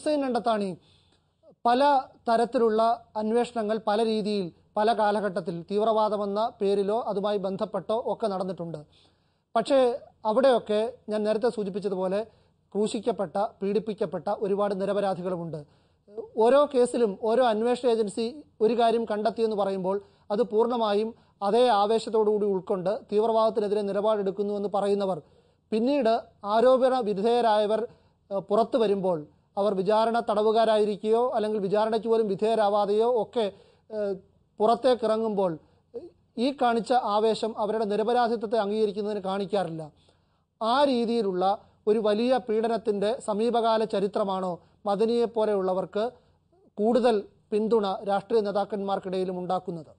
ഹുസൈൻ രണ്ടത്താണി പല തരത്തിലുള്ള അന്വേഷണങ്ങൾ പല രീതിയിൽ പല കാലഘട്ടത്തിൽ തീവ്രവാദമെന്ന പേരിലോ അതുമായി ബന്ധപ്പെട്ടോ ഒക്കെ നടന്നിട്ടുണ്ട് പക്ഷേ അവിടെയൊക്കെ ഞാൻ നേരത്തെ സൂചിപ്പിച്ചതുപോലെ ക്രൂശിക്കപ്പെട്ട പീഡിപ്പിക്കപ്പെട്ട ഒരുപാട് നിരപരാധികളുമുണ്ട് ഓരോ കേസിലും ഓരോ അന്വേഷണ ഏജൻസി ഒരു കാര്യം കണ്ടെത്തിയെന്ന് പറയുമ്പോൾ അത് പൂർണ്ണമായും അതേ ആവേശത്തോടുകൂടി ഉൾക്കൊണ്ട് തീവ്രവാദത്തിനെതിരെ നിലപാടെടുക്കുന്നു എന്ന് പറയുന്നവർ പിന്നീട് ആരോപണ വിധേയരായവർ ഏഹ്, പുറത്തു വരുമ്പോൾ അവർ വിചാരണ തടവുകാരായിരിക്കുകയോ അല്ലെങ്കിൽ വിചാരണയ്ക്ക് പോലും വിധേയരാവാതെയോ ഒക്കെ ഏഹ്, പുറത്തേക്ക് ഇറങ്ങുമ്പോൾ ഈ കാണിച്ച ആവേശം അവരുടെ നിരപരാധിത്വത്തെ അംഗീകരിക്കുന്നതിന് കാണിക്കാറില്ല ആ രീതിയിലുള്ള ഒരു വലിയ പീഡനത്തിന്റെ സമീപകാല ചരിത്രമാണോ മദനിയെ പോലെയുള്ളവർക്ക് കൂടുതൽ പിന്തുണ രാഷ്ട്രീയ നേതാക്കന്മാർക്കിടയിലും ഉണ്ടാക്കുന്നത്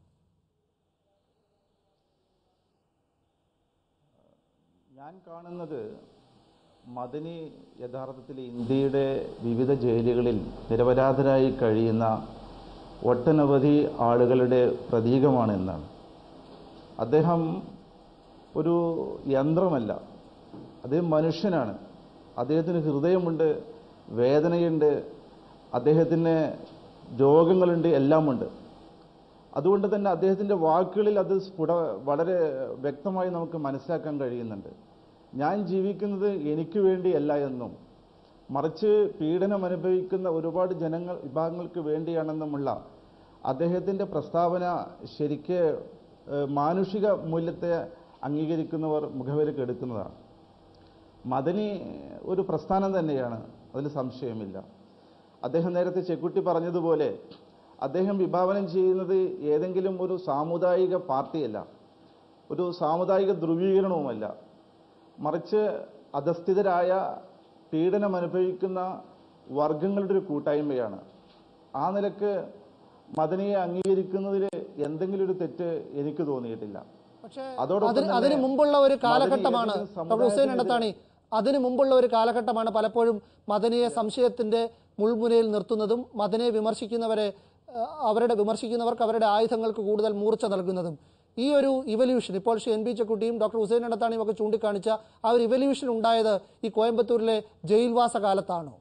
ഞാൻ കാണുന്നത് മദനി യഥാർത്ഥത്തിൽ ഇന്ത്യയുടെ വിവിധ ജയിലുകളിൽ നിരപരാധരായി കഴിയുന്ന ഒട്ടനവധി ആളുകളുടെ പ്രതീകമാണ് എന്നാണ് അദ്ദേഹം ഒരു യന്ത്രമല്ല അദ്ദേഹം മനുഷ്യനാണ് അദ്ദേഹത്തിന് ഹൃദയമുണ്ട് വേദനയുണ്ട് അദ്ദേഹത്തിന് രോഗങ്ങളുണ്ട് എല്ലാമുണ്ട് അതുകൊണ്ട് തന്നെ അദ്ദേഹത്തിൻ്റെ വാക്കുകളിൽ അത് സ്ഫുട വളരെ വ്യക്തമായി നമുക്ക് മനസ്സിലാക്കാൻ കഴിയുന്നുണ്ട് ഞാൻ ജീവിക്കുന്നത് എനിക്ക് വേണ്ടിയല്ല എന്നും മറിച്ച് പീഡനം അനുഭവിക്കുന്ന ഒരുപാട് ജനങ്ങൾ വിഭാഗങ്ങൾക്ക് വേണ്ടിയാണെന്നുമുള്ള അദ്ദേഹത്തിൻ്റെ പ്രസ്താവന ശരിക്ക് ഏഹ്, മാനുഷിക മൂല്യത്തെ അംഗീകരിക്കുന്നവർ മുഖവിലക്ക് എടുക്കുന്നതാണ് മദനി ഒരു പ്രസ്ഥാനം തന്നെയാണ് അതിൽ സംശയമില്ല അദ്ദേഹം നേരത്തെ ചെക്കുട്ടി പറഞ്ഞതുപോലെ അദ്ദേഹം വിഭാവനം ചെയ്യുന്നത് ഏതെങ്കിലും ഒരു സാമുദായിക പാർട്ടിയല്ല ഒരു സാമുദായിക ധ്രുവീകരണവുമല്ല മറിച്ച് അധസ്ഥിതരായ പീഡനം അനുഭവിക്കുന്ന വർഗങ്ങളുടെ ഒരു കൂട്ടായ്മയാണ് ആ നിലക്ക് മദനിയെ അംഗീകരിക്കുന്നതിൽ എന്തെങ്കിലും ഒരു തെറ്റ് എനിക്ക് തോന്നിയിട്ടില്ല പക്ഷേ അതോടൊപ്പം അതിന് തന്നെ അതിന് മുമ്പുള്ള ഒരു കാലഘട്ടമാണ് മദനി ഏതെങ്കിലും ഡോക്ടർ ഹുസൈൻ സമുദായത്തിനെതിരെ- എണ്ണത്താണി അതിന് മുമ്പുള്ള ഒരു കാലഘട്ടമാണ് പലപ്പോഴും മദനിയെ സംശയത്തിന്റെ മുൾമുനയിൽ നിർത്തുന്നതും മദനിയെ വിമർശിക്കുന്നവരെ ആ, അവരുടെ വിമർശിക്കുന്നവർക്ക് അവരുടെ ആയുധങ്ങൾക്ക് കൂടുതൽ മൂർച്ച നൽകുന്നതും ഈ ഒരു ഇവല്യൂഷൻ ഇപ്പോൾ ശ്രീ എൻ പി ചെക്കുട്ടിയും ഡോക്ടർ ഹുസൈൻ എണ്ണത്താണിയും ഒക്കെ ചൂണ്ടിക്കാണിച്ച ആ ഒരു ഇവല്യൂഷൻ ഉണ്ടായത് ഈ കോയമ്പത്തൂരിലെ ജയിൽവാസ കാലത്താണോ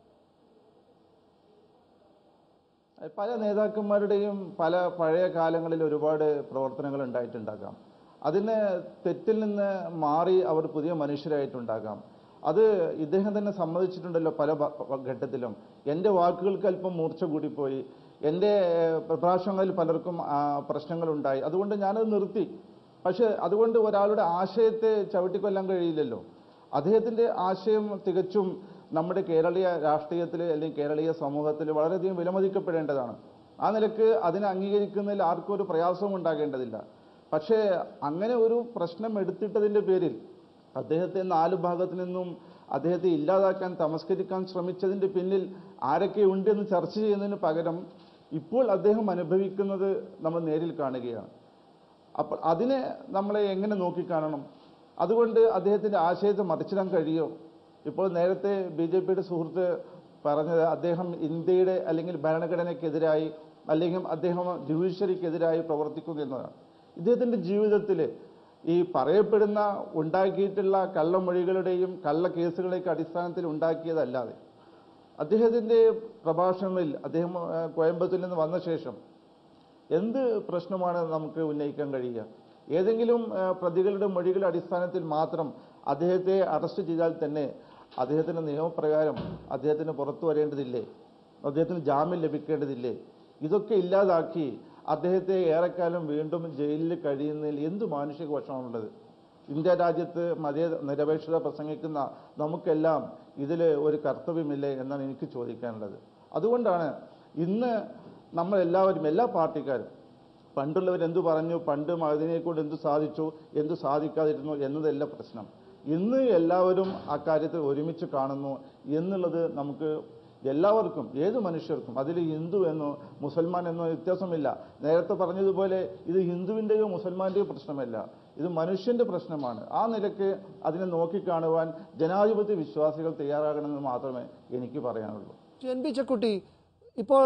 പല നേതാക്കന്മാരുടെയും പല പഴയ കാലങ്ങളിൽ ഒരുപാട് പ്രവർത്തനങ്ങൾ ഉണ്ടായിട്ടുണ്ടാകാം അതിന് തെറ്റിൽ നിന്ന് മാറി അവർ പുതിയ മനുഷ്യരായിട്ടുണ്ടാകാം അത് ഇദ്ദേഹം തന്നെ സമ്മതിച്ചിട്ടുണ്ടല്ലോ പല ഭ- ഭ- ഘട്ടത്തിലും എൻ്റെ വാക്കുകൾക്ക് അല്പം മൂർച്ച കൂടിപ്പോയി എൻ്റെ ഏഹ്, പ്രഭാഷണങ്ങളിൽ പലർക്കും ആ, പ്രശ്നങ്ങളുണ്ടായി അതുകൊണ്ട് ഞാനത് നിർത്തി പക്ഷെ അതുകൊണ്ട് ഒരാളുടെ ആശയത്തെ ചവിട്ടിക്കൊല്ലാൻ കഴിയില്ലല്ലോ അദ്ദേഹത്തിന്റെ ആശയം തികച്ചും നമ്മുടെ കേരളീയ രാഷ്ട്രീയത്തിൽ അല്ലെങ്കിൽ കേരളീയ സമൂഹത്തിൽ വളരെയധികം വിലമതിക്കപ്പെടേണ്ടതാണ് ആ നിലക്ക് അതിനെ അംഗീകരിക്കുന്നതിൽ ആർക്കും ഒരു പ്രയാസവും ഉണ്ടാകേണ്ടതില്ല പക്ഷേ അങ്ങനെ ഒരു പ്രശ്നം എടുത്തിട്ടതിന്റെ പേരിൽ അദ്ദേഹത്തെ നാല് ഭാഗത്തു നിന്നും അദ്ദേഹത്തെ ഇല്ലാതാക്കാൻ തമസ്കരിക്കാൻ ശ്രമിച്ചതിന്റെ പിന്നിൽ ആരൊക്കെ ഉണ്ടെന്ന് ചർച്ച ചെയ്യുന്നതിന് പകരം ഇപ്പോൾ അദ്ദേഹം അനുഭവിക്കുന്നത് നമ്മൾ നേരിൽ കാണുകയാണ് അപ്പോൾ അതിനെ നമ്മളെ എങ്ങനെ നോക്കിക്കാണണം അതുകൊണ്ട് അദ്ദേഹത്തിന്റെ ആശയത്തെ മറിച്ചിടാൻ കഴിയോ ഇപ്പോൾ നേരത്തെ ബി ജെ പിയുടെ സുഹൃത്ത് പറഞ്ഞത് അദ്ദേഹം ഇന്ത്യയുടെ അല്ലെങ്കിൽ ഭരണഘടനയ്ക്കെതിരായി അല്ലെങ്കിൽ അദ്ദേഹം ജുഡീഷ്യറിക്കെതിരായി പ്രവർത്തിക്കുന്നു എന്നതാണ് ഇദ്ദേഹത്തിന്റെ ജീവിതത്തിൽ ഈ പറയപ്പെടുന്ന ഉണ്ടാക്കിയിട്ടുള്ള കള്ളമൊഴികളുടെയും കള്ള കേസുകളുടെയൊക്കെ അടിസ്ഥാനത്തിൽ ഉണ്ടാക്കിയതല്ലാതെ അദ്ദേഹത്തിന്റെ പ്രഭാഷണങ്ങളിൽ അദ്ദേഹം ആ, കോയമ്പത്തൂരിൽ നിന്ന് വന്ന ശേഷം എന്ത് പ്രശ്നമാണ് നമുക്ക് ഉന്നയിക്കാൻ കഴിയുക ഏതെങ്കിലും ആ, പ്രതികളുടെ മൊഴികളുടെ അടിസ്ഥാനത്തിൽ മാത്രം അദ്ദേഹത്തെ അറസ്റ്റ് ചെയ്താൽ തന്നെ അദ്ദേഹത്തിന്റെ നിയമപ്രകാരം അദ്ദേഹത്തിന് പുറത്തു വരേണ്ടതില്ലേ അദ്ദേഹത്തിന് ജാമ്യം ലഭിക്കേണ്ടതില്ലേ ഇതൊക്കെ ഇല്ലാതാക്കി അദ്ദേഹത്തെ ഏറെക്കാലം വീണ്ടും ജയിലിൽ കഴിയുന്നതിൽ എന്ത് മാനുഷിക വശമാണുള്ളത് ഇന്ത്യ രാജ്യത്ത് മതേ നിരപേക്ഷത പ്രസംഗിക്കുന്ന നമുക്കെല്ലാം ഇതിൽ ഒരു കർത്തവ്യമില്ലേ എന്നാണ് എനിക്ക് ചോദിക്കാനുള്ളത് അതുകൊണ്ടാണ് ഇന്ന് നമ്മൾ എല്ലാവരും എല്ലാ പാർട്ടിക്കാരും പണ്ടുള്ളവർ എന്തു പറഞ്ഞു പണ്ട് അതിനെ കൊണ്ട് എന്തു സാധിച്ചു എന്തു സാധിക്കാതിരുന്നു എന്നതല്ല പ്രശ്നം ഇന്ന് എല്ലാവരും അക്കാര്യത്തിൽ ഒരുമിച്ച് കാണുന്നു എന്നുള്ളത് നമുക്ക് എല്ലാവർക്കും ഏത് മനുഷ്യർക്കും അതിൽ ഹിന്ദു എന്നോ മുസൽമാൻ എന്നോ വ്യത്യാസമില്ല നേരത്തെ പറഞ്ഞതുപോലെ ഇത് ഹിന്ദുവിൻ്റെയോ മുസൽമാന്റെയോ പ്രശ്നമല്ല ഇത് മനുഷ്യന്റെ പ്രശ്നമാണ് ആ നിലയ്ക്ക് അതിനെ നോക്കിക്കാണുവാൻ ജനാധിപത്യ വിശ്വാസികൾ തയ്യാറാകണമെന്ന് മാത്രമേ എനിക്ക് പറയാനുള്ളൂ ശ്രീ എൻ പി ചെക്കുട്ടി ഇപ്പോൾ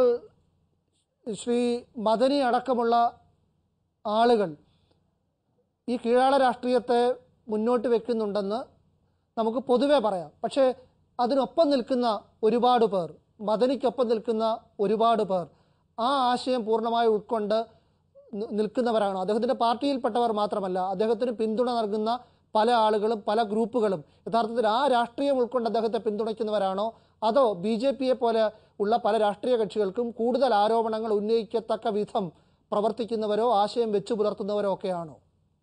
ശ്രീ മദനി അടക്കമുള്ള ആളുകൾ ഈ കീഴാള രാഷ്ട്രീയത്തെ മുന്നോട്ട് വെക്കുന്നുണ്ടെന്ന് നമുക്ക് പൊതുവെ പറയാം പക്ഷേ അതിനൊപ്പം നിൽക്കുന്ന ഒരുപാട് പേർ മദനിക്കൊപ്പം നിൽക്കുന്ന ഒരുപാട് പേർ ആ ആശയം പൂർണ്ണമായി ഉൾക്കൊണ്ട് നി- നിൽക്കുന്നവരാണ് അദ്ദേഹത്തിന്റെ പാർട്ടിയിൽപ്പെട്ടവർ മാത്രമല്ല അദ്ദേഹത്തിന് പിന്തുണ നൽകുന്ന പല ആളുകളും പല ഗ്രൂപ്പുകളും യഥാർത്ഥത്തിൽ ആ രാഷ്ട്രീയം ഉൾക്കൊണ്ട് അദ്ദേഹത്തെ പിന്തുണയ്ക്കുന്നവരാണോ അതോ ബി ജെ പിയെ പോലെ ഉള്ള പല രാഷ്ട്രീയ കക്ഷികൾക്കും കൂടുതൽ ആരോപണങ്ങൾ ഉന്നയിക്കത്തക്ക വിധം പ്രവർത്തിക്കുന്നവരോ ആശയം വെച്ചു പുലർത്തുന്നവരോ ഒക്കെയാണോ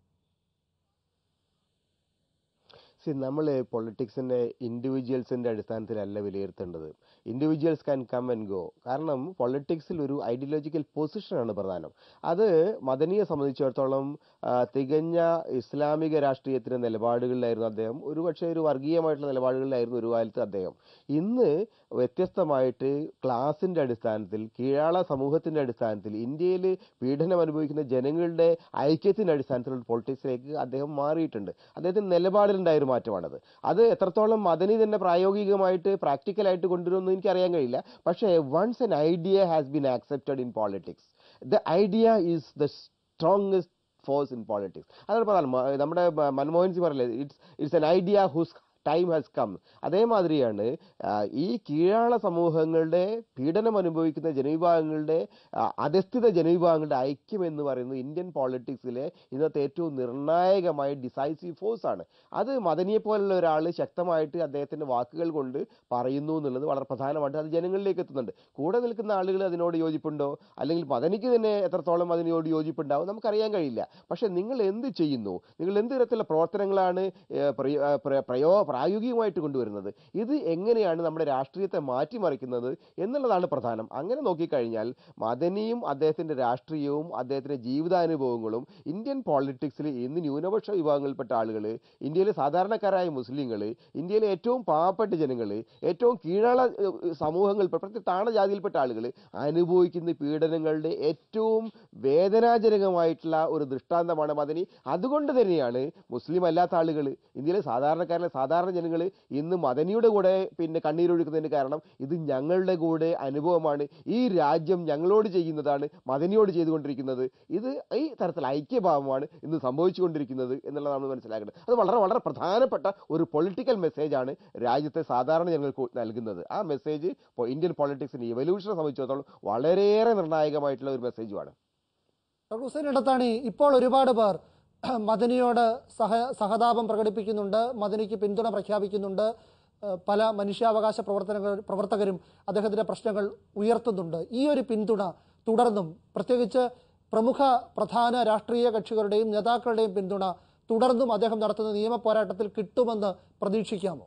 സി നമ്മൾ പൊളിറ്റിക്സിന്റെ ഇൻഡിവിജ്വൽസിന്റെ അടിസ്ഥാനത്തിലല്ല വിലയിരുത്തേണ്ടത് individuals can come and go കാരണം പൊളിറ്റിക്സിൽ ഒരു ഐഡിയോളജിക്കൽ പൊസിഷനാണ് പ്രധാനം അത് മദനിയെ സംബന്ധിച്ചിടത്തോളം ആ, തികഞ്ഞ ഇസ്ലാമിക രാഷ്ട്രീയത്തിന്റെ നിലപാടുകളിലായിരുന്നു അദ്ദേഹം ഒരുപക്ഷെ ഒരു വർഗീയമായിട്ടുള്ള നിലപാടുകളിലായിരുന്നു ഒരു കാലത്ത് അദ്ദേഹം ഇന്ന് വ്യത്യസ്തമായിട്ട് ക്ലാസിന്റെ അടിസ്ഥാനത്തിൽ കീഴാള സമൂഹത്തിന്റെ അടിസ്ഥാനത്തിൽ ഇന്ത്യയിൽ പീഡനം അനുഭവിക്കുന്ന ജനങ്ങളുടെ ഐക്യത്തിന്റെ അടിസ്ഥാനത്തിലുള്ള പൊളിറ്റിക്സിലേക്ക് അദ്ദേഹം മാറിയിട്ടുണ്ട് അദ്ദേഹത്തിന്റെ നിലപാടിലുണ്ടായ ഒരു മാറ്റമാണത് അത് എത്രത്തോളം മദനി തന്നെ പ്രായോഗികമായിട്ട് പ്രാക്ടിക്കലായിട്ട് കൊണ്ടുവരുമെന്ന് എനിക്കറിയാൻ കഴിയില്ല പക്ഷേ once an idea has been accepted in politics the idea is the strongest force in politics അതാണ് പ്രധാനം മ- നമ്മുടെ മ- മൻമോഹൻ സിംഗ് പറയില്ലേ it's it's an idea whose time has come അതേമാതിരിയാണ് ആ, ഈ കീഴാള സമൂഹങ്ങളുടെ പീഡനം അനുഭവിക്കുന്ന ജനവിഭാഗങ്ങളുടെ ആ, അധസ്ഥിത ജനവിഭാഗങ്ങളുടെ ഐക്യം എന്ന് പറയുന്നത് ഇന്ത്യൻ പോളിറ്റിക്സിലെ ഇന്നത്തെ ഏറ്റവും നിർണായകമായ ഡിസൈസീവ് ഫോഴ്സ് ആണ് അത് മദനിയെ പോലുള്ള ഒരാൾ ശക്തമായിട്ട് അദ്ദേഹത്തിന്റെ വാക്കുകൾ കൊണ്ട് പറയുന്നു എന്നുള്ളത് വളരെ പ്രധാനമായിട്ട് അത് ജനങ്ങളിലേക്ക് എത്തുന്നുണ്ട് കൂടെ നിൽക്കുന്ന ആളുകൾ അതിനോട് യോജിപ്പുണ്ടോ അല്ലെങ്കിൽ മദനിക്ക് തന്നെ എത്രത്തോളം അതിനോട് യോജിപ്പുണ്ടാവും നമുക്കറിയാൻ കഴിയില്ല പക്ഷെ നിങ്ങൾ എന്ത് ചെയ്യുന്നു നിങ്ങൾ എന്ത് തരത്തിലുള്ള പ്രവർത്തനങ്ങളാണ് ഏഹ്, പ്രയോ- ഏഹ്, പ്ര- പ്രയോ പ്രായോഗികമായിട്ട് കൊണ്ടുവരുന്നത് ഇത് എങ്ങനെയാണ് നമ്മുടെ രാഷ്ട്രീയത്തെ മാറ്റിമറിക്കുന്നത് എന്നുള്ളതാണ് പ്രധാനം അങ്ങനെ നോക്കിക്കഴിഞ്ഞാൽ മദനിയും അദ്ദേഹത്തിന്റെ രാഷ്ട്രീയവും അദ്ദേഹത്തിന്റെ ജീവിതാനുഭവങ്ങളും ഇന്ത്യൻ പോളിറ്റിക്സിൽ ഇന്ന് ന്യൂനപക്ഷ വിഭാഗങ്ങളിൽപ്പെട്ട ആളുകൾ ഇന്ത്യയിലെ സാധാരണക്കാരായ മുസ്ലിങ്ങൾ ഇന്ത്യയിലെ ഏറ്റവും പാവപ്പെട്ട ജനങ്ങൾ ഏറ്റവും കീഴാള ഏഹ്, സമൂഹങ്ങൾ പ്രത്യേക താണജാതിയിൽപ്പെട്ട ആളുകൾ അനുഭവിക്കുന്ന പീഡനങ്ങളുടെ ഏറ്റവും വേദനാജനകമായിട്ടുള്ള ഒരു ദൃഷ്ടാന്തമാണ് മദനി അതുകൊണ്ട് തന്നെയാണ് മുസ്ലിം അല്ലാത്ത ആളുകൾ ഇന്ത്യയിലെ സാധാരണക്കാരിലെ സാധാരണ ജനങ്ങൾ ഇന്ന് മദനിയുടെ കൂടെ പിന്നെ കണ്ണീരൊഴുക്കുന്നതിന് കാരണം ഇത് ഞങ്ങളുടെ കൂടെ അനുഭവമാണ് ഈ രാജ്യം ഞങ്ങളോട് ചെയ്യുന്നതാണ് മദനിയോട് ചെയ്തുകൊണ്ടിരിക്കുന്നത് ഇത് ഈ തരത്തിൽ ഐക്യഭാവമാണ് ഇന്ന് സംഭവിച്ചുകൊണ്ടിരിക്കുന്നത് എന്നുള്ളതാണ് നമ്മൾ മനസ്സിലാക്കേണ്ടത് അത് വളരെ വളരെ പ്രധാനപ്പെട്ട ഒരു പൊളിറ്റിക്കൽ മെസ്സേജാണ് രാജ്യത്തെ സാധാരണ ജനങ്ങൾക്ക് നൽകുന്നത് ആ മെസ്സേജ് ഇന്ത്യൻ പൊളിറ്റിക്സിന്റെ ഇവല്യൂഷനെ സംബന്ധിച്ചിടത്തോളം വളരെയേറെ നിർണായകമായിട്ടുള്ള ഒരു മെസ്സേജുമാണ് ഡോക്ടർ ഹുസൈൻ ഇടത്താണി ഇപ്പോൾ ഒരുപാട് പേർ മദനിയോട് സഹ സഹതാപം പ്രകടിപ്പിക്കുന്നുണ്ട് മദനിക്ക് പിന്തുണ പ്രഖ്യാപിക്കുന്നുണ്ട് ഏഹ് പല മനുഷ്യാവകാശ പ്രവർത്തനങ്ങൾ പ്രവർത്തകരും അദ്ദേഹത്തിന്റെ പ്രശ്നങ്ങൾ ഉയർത്തുന്നുണ്ട് ഈ ഒരു പിന്തുണ തുടർന്നും പ്രത്യേകിച്ച് പ്രമുഖ പ്രധാന രാഷ്ട്രീയ കക്ഷികളുടെയും നേതാക്കളുടെയും പിന്തുണ തുടർന്നും അദ്ദേഹം നടത്തുന്ന നിയമ പോരാട്ടത്തിൽ കിട്ടുമെന്ന് പ്രതീക്ഷിക്കാമോ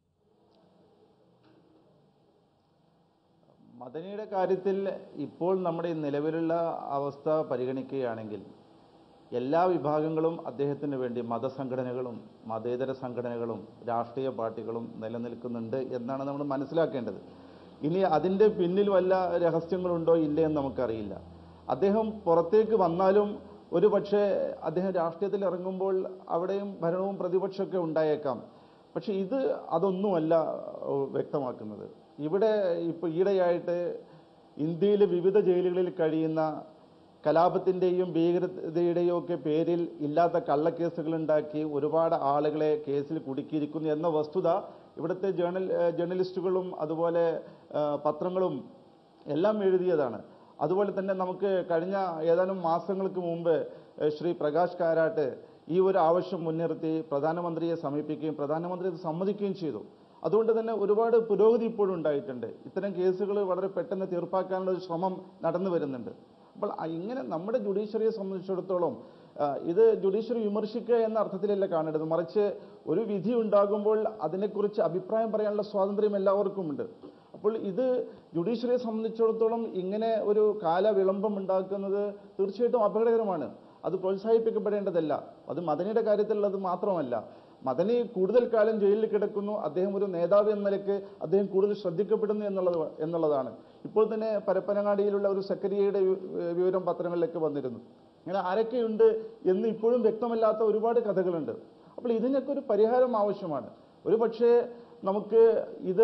മദനിയുടെ കാര്യത്തിൽ ഇപ്പോൾ നമ്മുടെ ഈ നിലവിലുള്ള അവസ്ഥ പരിഗണിക്കുകയാണെങ്കിൽ എല്ലാ വിഭാഗങ്ങളും അദ്ദേഹത്തിന് വേണ്ടി മതസംഘടനകളും മതേതര സംഘടനകളും രാഷ്ട്രീയ പാർട്ടികളും നിലനിൽക്കുന്നുണ്ട് എന്നാണ് നമ്മൾ മനസ്സിലാക്കേണ്ടത് ഇനി അതിൻ്റെ പിന്നിൽ വല്ല രഹസ്യങ്ങളുണ്ടോ ഇല്ലേ എന്ന് നമുക്കറിയില്ല അദ്ദേഹം പുറത്തേക്ക് വന്നാലും ഒരു പക്ഷേ അദ്ദേഹം രാഷ്ട്രീയത്തിൽ ഇറങ്ങുമ്പോൾ അവിടെയും ഭരണവും പ്രതിപക്ഷമൊക്കെ ഉണ്ടായേക്കാം പക്ഷെ ഇത് അതൊന്നുമല്ല ഏഹ്, വ്യക്തമാക്കുന്നത് ഇവിടെ ഇപ്പോൾ ഈയിടെയായിട്ട് ഇന്ത്യയിലെ വിവിധ ജയിലുകളിൽ കഴിയുന്ന കലാപത്തിൻ്റെയും ഭീകരതയുടെയും ഒക്കെ പേരിൽ ഇല്ലാത്ത കള്ളക്കേസുകൾ ഉണ്ടാക്കി ഒരുപാട് ആളുകളെ കേസിൽ കുടുക്കിയിരിക്കുന്നു എന്ന വസ്തുത ഇവിടുത്തെ ജേർണൽ ഏഹ്, ജേർണലിസ്റ്റുകളും അതുപോലെ ഏഹ്, പത്രങ്ങളും എല്ലാം എഴുതിയതാണ് അതുപോലെ തന്നെ നമുക്ക് കഴിഞ്ഞ ഏതാനും മാസങ്ങൾക്ക് മുമ്പ് ഏഹ്, ശ്രീ പ്രകാശ് കാരാട്ട് ഈ ഒരു ആവശ്യം മുൻനിർത്തി പ്രധാനമന്ത്രിയെ സമീപിക്കുകയും പ്രധാനമന്ത്രി ഇത് സമ്മതിക്കുകയും ചെയ്തു അതുകൊണ്ട് തന്നെ ഒരുപാട് പുരോഗതി ഇപ്പോഴും ഉണ്ടായിട്ടുണ്ട് ഇത്തരം കേസുകൾ വളരെ പെട്ടെന്ന് തീർപ്പാക്കാനുള്ള ഒരു ശ്രമം നടന്നു വരുന്നുണ്ട് അപ്പോൾ ആ ഇങ്ങനെ നമ്മുടെ ജുഡീഷ്യറിയെ സംബന്ധിച്ചിടത്തോളം ആ, ഇത് ജുഡീഷ്യറി വിമർശിക്കുക എന്ന അർത്ഥത്തിലല്ല കാണേണ്ടത് മറിച്ച് ഒരു വിധി ഉണ്ടാകുമ്പോൾ അതിനെക്കുറിച്ച് അഭിപ്രായം പറയാനുള്ള സ്വാതന്ത്ര്യം എല്ലാവർക്കും ഉണ്ട് അപ്പോൾ ഇത് ജുഡീഷ്യറിയെ സംബന്ധിച്ചിടത്തോളം ഇങ്ങനെ ഒരു കാലവിളംബം ഉണ്ടാക്കുന്നത് തീർച്ചയായിട്ടും അപകടകരമാണ് അത് പ്രോത്സാഹിപ്പിക്കപ്പെടേണ്ടതല്ല അത് മദനിയുടെ കാര്യത്തിലുള്ളത് മാത്രമല്ല മദനി കൂടുതൽ കാലം ജയിലിൽ കിടക്കുന്നു അദ്ദേഹം ഒരു നേതാവ് എന്ന നിലയ്ക്ക് അദ്ദേഹം കൂടുതൽ ശ്രദ്ധിക്കപ്പെടുന്നു എന്നുള്ളത് എന്നുള്ളതാണ് ഇപ്പോൾ തന്നെ പരപ്പനങ്ങാടിയിലുള്ള ഒരു സെക്രട്ടറിയുടെ വിവരം പത്രങ്ങളിലൊക്കെ വന്നിരുന്നു ഇങ്ങനെ ആരൊക്കെയുണ്ട് എന്ന് ഇപ്പോഴും വ്യക്തമല്ലാത്ത ഒരുപാട് കഥകളുണ്ട് അപ്പോൾ ഇതിനൊക്കെ ഒരു പരിഹാരം ആവശ്യമാണ് ഒരു പക്ഷേ നമുക്ക് ഇത്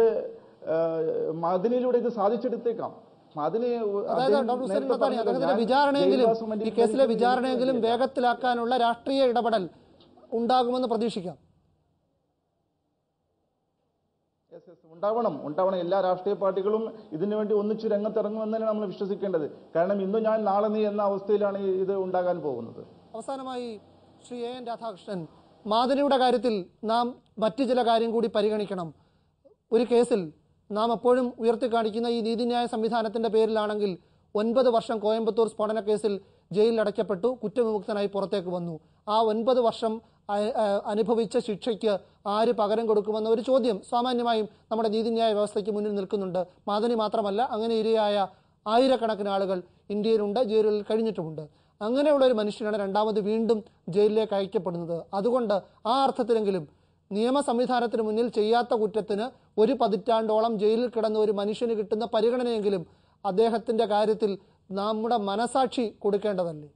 ഏഹ്, മദനിയിലൂടെ ഇത് സാധിച്ചെടുത്തേക്കാം മദനി അതായത് അദ്ദേഹം ഡോക്ടർ ഹുസൈൻ നേരത്തെ ഇടത്താണി പറഞ്ഞല്ലോ, അദ്ദേഹത്തിന്റെ ഞാൻ വിചാരണയെങ്കിലും ജയിൽവാസം വേണ്ടി ഈ കേസിലെ പോലീസിനെ വിചാരണയെങ്കിലും വിളിക്കുകയല്ല. വേഗത്തിലാക്കാനുള്ള രാഷ്ട്രീയ ഇടപെടൽ ഉണ്ടാകുമെന്ന് പ്രതീക്ഷിക്കാം Yes, yes, ഉണ്ടാവണം ഉണ്ടാവണം എല്ലാ രാഷ്ട്രീയ പാർട്ടികളും ഇതിനു വേണ്ടി ഒന്നിച്ചു രംഗത്തിറങ്ങുമെന്ന് തന്നെയാണ് നമ്മൾ വിശ്വസിക്കേണ്ടത് കാരണം ഇന്ന് ഞാൻ നാളെ നീ എന്ന അവസ്ഥയിലാണ് ഈ- ഇത് ഉണ്ടാകാൻ പോകുന്നത് അവസാനമായി ശ്രീ എ എൻ രാധാകൃഷ്ണൻ മാതനിയുടെ കാര്യത്തിൽ നാം മറ്റു ചില കാര്യം കൂടി പരിഗണിക്കണം ഒരു കേസിൽ നാം എപ്പോഴും ഉയർത്തിക്കാണിക്കുന്ന ഈ നീതിന്യായ സംവിധാനത്തിന്റെ പേരിലാണെങ്കിൽ ഒൻപത് വർഷം കോയമ്പത്തൂർ സ്ഫോടന കേസിൽ ജയിലിൽ അടയ്ക്കപ്പെട്ടു കുറ്റവിമുക്തനായി പുറത്തേക്ക് വന്നു ആ ഒൻപത് വർഷം അ- അ- അനുഭവിച്ച ശിക്ഷയ്ക്ക് ആര് പകരം കൊടുക്കുമെന്ന ഒരു ചോദ്യം സാമാന്യമായും നമ്മുടെ നീതിന്യായ വ്യവസ്ഥയ്ക്ക് മുന്നിൽ നിൽക്കുന്നുണ്ട് മാതനി മാത്രമല്ല അങ്ങനെ ഇരയായ ആയിരക്കണക്കിന് ആളുകൾ ഇന്ത്യയിലുണ്ട് ജയിലുകളിൽ കഴിഞ്ഞിട്ടുമുണ്ട് അങ്ങനെയുള്ള ഒരു മനുഷ്യനാണ് രണ്ടാമത് വീണ്ടും ജയിലിലേക്ക് അയക്കപ്പെടുന്നത് അതുകൊണ്ട് ആ അർത്ഥത്തിലെങ്കിലും നിയമ സംവിധാനത്തിന് മുന്നിൽ ചെയ്യാത്ത കുറ്റത്തിന് ഒരു പതിറ്റാണ്ടോളം ജയിലിൽ കിടന്ന ഒരു മനുഷ്യന് കിട്ടുന്ന പരിഗണനയെങ്കിലും അദ്ദേഹത്തിന്റെ കാര്യത്തിൽ നമ്മുടെ മനസാക്ഷി കൊടുക്കേണ്ടതല്ലേ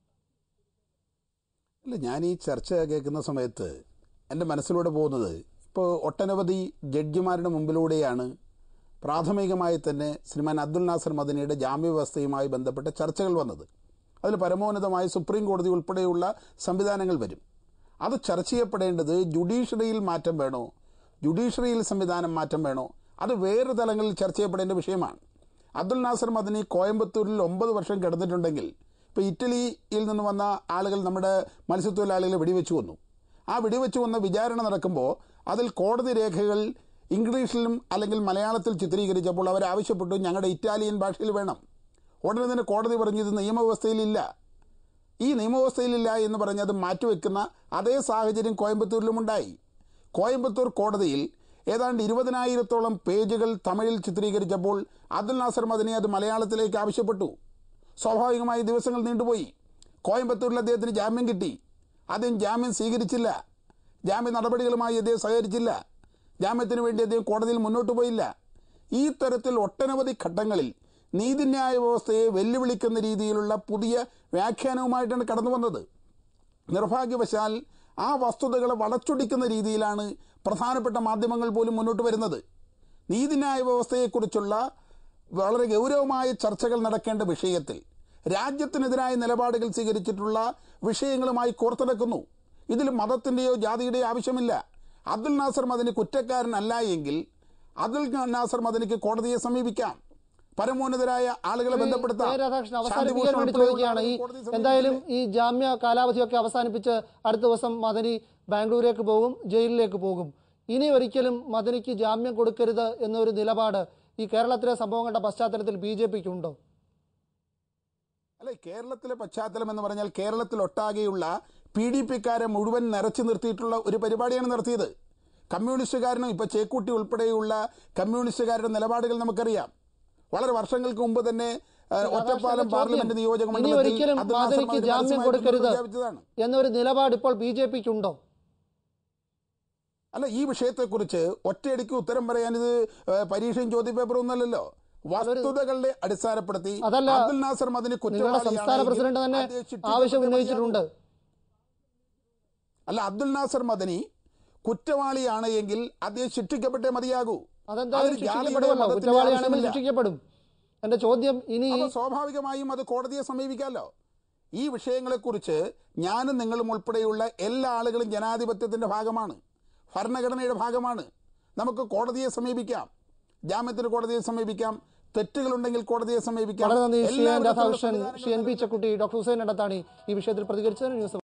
ഇല്ല ഞാൻ ഈ ചർച്ച കേൾക്കുന്ന സമയത്ത് എൻ്റെ മനസ്സിലൂടെ പോകുന്നത് ഇപ്പോൾ ഒട്ടനവധി ജഡ്ജിമാരുടെ മുമ്പിലൂടെയാണ് പ്രാഥമികമായി തന്നെ ശ്രീമാൻ അബ്ദുൽ നാസർ മദനിയുടെ ജാമ്യവ്യവസ്ഥയുമായി ബന്ധപ്പെട്ട ചർച്ചകൾ വന്നത് അതിൽ പരമോന്നതമായ സുപ്രീം കോടതി ഉൾപ്പെടെയുള്ള സംവിധാനങ്ങൾ വരും അത് ചർച്ച ചെയ്യപ്പെടേണ്ടത് ജുഡീഷ്യറിയിൽ മാറ്റം വേണോ ജുഡീഷ്യറിയിൽ സംവിധാനം മാറ്റം വേണോ അത് വേറെ തലങ്ങളിൽ ചർച്ച ചെയ്യപ്പെടേണ്ട വിഷയമാണ് അബ്ദുൽ നാസർ മദനി കോയമ്പത്തൂരിൽ ഒമ്പത് വർഷം കിടന്നിട്ടുണ്ടെങ്കിൽ ഇപ്പോൾ ഇറ്റലിയിൽ നിന്ന് വന്ന ആളുകൾ നമ്മുടെ മത്സ്യത്തൊഴിലാളികളെ വെടിവെച്ചു കൊന്നു ആ വെടിവെച്ചു കൊന്ന വിചാരണ നടക്കുമ്പോൾ അതിൽ കോടതി രേഖകൾ ഇംഗ്ലീഷിലും അല്ലെങ്കിൽ മലയാളത്തിൽ ചിത്രീകരിച്ചപ്പോൾ അവർ ആവശ്യപ്പെട്ടു ഞങ്ങളുടെ ഇറ്റാലിയൻ ഭാഷയിൽ വേണം ഉടനെ തന്നെ കോടതി പറഞ്ഞു ഇത് നിയമവ്യവസ്ഥയിലില്ല ഈ നിയമവ്യവസ്ഥയിലില്ല എന്ന് പറഞ്ഞ് അത് മാറ്റിവെക്കുന്ന അതേ സാഹചര്യം കോയമ്പത്തൂരിലും ഉണ്ടായി കോയമ്പത്തൂർ കോടതിയിൽ ഏതാണ്ട് ഇരുപതിനായിരത്തോളം പേജുകൾ തമിഴിൽ ചിത്രീകരിച്ചപ്പോൾ അബ്ദുൽ നാസർ മദനി അത് മലയാളത്തിലേക്ക് ആവശ്യപ്പെട്ടു സ്വാഭാവികമായി ദിവസങ്ങൾ നീണ്ടുപോയി കോയമ്പത്തൂരിൽ അദ്ദേഹത്തിന് ജാമ്യം കിട്ടി അദ്ദേഹം ജാമ്യം സ്വീകരിച്ചില്ല ജാമ്യ നടപടികളുമായി അദ്ദേഹം സഹകരിച്ചില്ല ജാമ്യത്തിന് വേണ്ടി അദ്ദേഹം കോടതിയിൽ മുന്നോട്ട് പോയില്ല ഈ തരത്തിൽ ഒട്ടനവധി ഘട്ടങ്ങളിൽ നീതിന്യായ വ്യവസ്ഥയെ വെല്ലുവിളിക്കുന്ന രീതിയിലുള്ള പുതിയ വ്യാഖ്യാനവുമായിട്ടാണ് കടന്നു വന്നത് നിർഭാഗ്യവശാൽ ആ വസ്തുതകളെ വളച്ചൊടിക്കുന്ന രീതിയിലാണ് പ്രധാനപ്പെട്ട മാധ്യമങ്ങൾ പോലും മുന്നോട്ട് വരുന്നത് നീതിന്യായ വ്യവസ്ഥയെക്കുറിച്ചുള്ള വളരെ ഗൗരവമായ ചർച്ചകൾ നടക്കേണ്ട വിഷയത്തിൽ രാജ്യത്തിനെതിരായ നിലപാടുകൾ സ്വീകരിച്ചിട്ടുള്ള വിഷയങ്ങളുമായി കോർത്തിണക്കുന്നു ഇതിൽ മതത്തിന്റെയോ ജാതിയുടെയോ ആവശ്യമില്ല അബ്ദുൽ നാസർ മദനി കുറ്റക്കാരനല്ല എങ്കിൽ അബ്ദുൽ നാസർ മദനിക്ക് കോടതിയെ സമീപിക്കാം പരമോന്നതരായ ആളുകളെ ബന്ധപ്പെടുത്താം എ. രാധാകൃഷ്ണൻ അവസാനിപ്പിക്കാൻ ശാന്തിഭൂഷൺ വേണ്ടി ഉൾപ്പെടെയുള്ള ചോദിക്കുകയാണ് ഈ ആളുകളെ കോടതിയെ സമീപിക്കാം. എന്തായാലും ഈ ജാമ്യ കാലാവധിയൊക്കെ അവസാനിപ്പിച്ച് അടുത്ത ദിവസം മദനി ബാംഗ്ലൂരേക്ക് പോകും ജയിലിലേക്ക് പോകും ഇനി ഒരിക്കലും മദനിക്ക് ജാമ്യം കൊടുക്കരുത് എന്നൊരു നിലപാട് ഈ കേരളത്തിലെ സംഭവങ്ങളുടെ പശ്ചാത്തലത്തിൽ ബി ജെ പിക്ക് ഉണ്ടോ അല്ലെ കേരളത്തിലെ പശ്ചാത്തലം എന്ന് പറഞ്ഞാൽ കേരളത്തിൽ ഒട്ടാകെയുള്ള പി ഡി പിക്കാരെ മുഴുവൻ നിറച്ചു നിർത്തിയിട്ടുള്ള ഒരു പരിപാടിയാണ് നടത്തിയത് കമ്മ്യൂണിസ്റ്റുകാരനും ഇപ്പൊ ചേക്കൂട്ടി ഉൾപ്പെടെയുള്ള കമ്മ്യൂണിസ്റ്റുകാരുടെ നിലപാടുകൾ നമുക്കറിയാം വളരെ വർഷങ്ങൾക്ക് മുമ്പ് തന്നെ ആ, ഒറ്റപ്പാലം ചോദ്യം, പാർലമെന്റ് നിയോജക ഇനി മണ്ഡലത്തിൽ ഒരിക്കലും അബ്ദുൽ നാസർ മാതനിക്ക് മദനി ജാമ്യം പരസ്യമായി കൊടുക്കരുത് പ്രഖ്യാപിച്ചതാണ് എന്നൊരു നിലപാട് ഇപ്പോൾ ബി ജെ പിക്ക് ഉണ്ടോ അല്ല ഈ വിഷയത്തെക്കുറിച്ച് ഒറ്റയടിക്ക് ഉത്തരം പറയാൻ ഇത് ഏ, പരീക്ഷയും ചോദ്യപേപ്പറും ഒന്നല്ലല്ലോ വസ്തുതകളുടെ അടിസ്ഥാനപ്പെടുത്തി അതല്ല, അബ്ദുൽ നാസർ മദനി നിങ്ങളുടെ സംസ്ഥാന പ്രസിഡന്റ് തന്നെ ആവശ്യം ഉന്നയിച്ചിട്ടുണ്ട് അല്ല അബ്ദുൽ നാസർ മദനി കുറ്റവാളിയാണ് എങ്കിൽ അദ്ദേഹം ശിക്ഷിക്കപ്പെട്ടേ മതിയാകൂ അതെന്തായാലും അതിൽ ജാതിയുടെ ശിക്ഷിക്കപ്പെടുമല്ലോ മതത്തിന്റെ കുറ്റവാളിയാണെങ്കിൽ ആവശ്യമില്ല. ശിക്ഷിക്കപ്പെടും എന്റെ ചോദ്യം ഇനി അപ്പോൾ സ്വാഭാവികമായും അത് കോടതിയെ സമീപിക്കാമല്ലോ ഈ വിഷയങ്ങളെക്കുറിച്ച് ഞാനും നിങ്ങളും ഉൾപ്പെടെയുള്ള എല്ലാ ആളുകളും ജനാധിപത്യത്തിന്റെ ഭാഗമാണ് ഭരണഘടനയുടെ ഭാഗമാണ് നമുക്ക് കോടതിയെ സമീപിക്കാം ജാമ്യത്തിന് കോടതിയെ സമീപിക്കാം തെറ്റുകളുണ്ടെങ്കിൽ കോടതിയെ സമീപിക്കാം വളരെ നന്ദി ശ്രീ എൻ എല്ലാ വിധത്തിലുള്ള രാധാകൃഷ്ണൻ സംവിധാനങ്ങളും Shri N P Chakkutty doctor Hussain Edathani ഈ വിഷയത്തിൽ പ്രതികരിച്ചതിന് ന്യൂസ്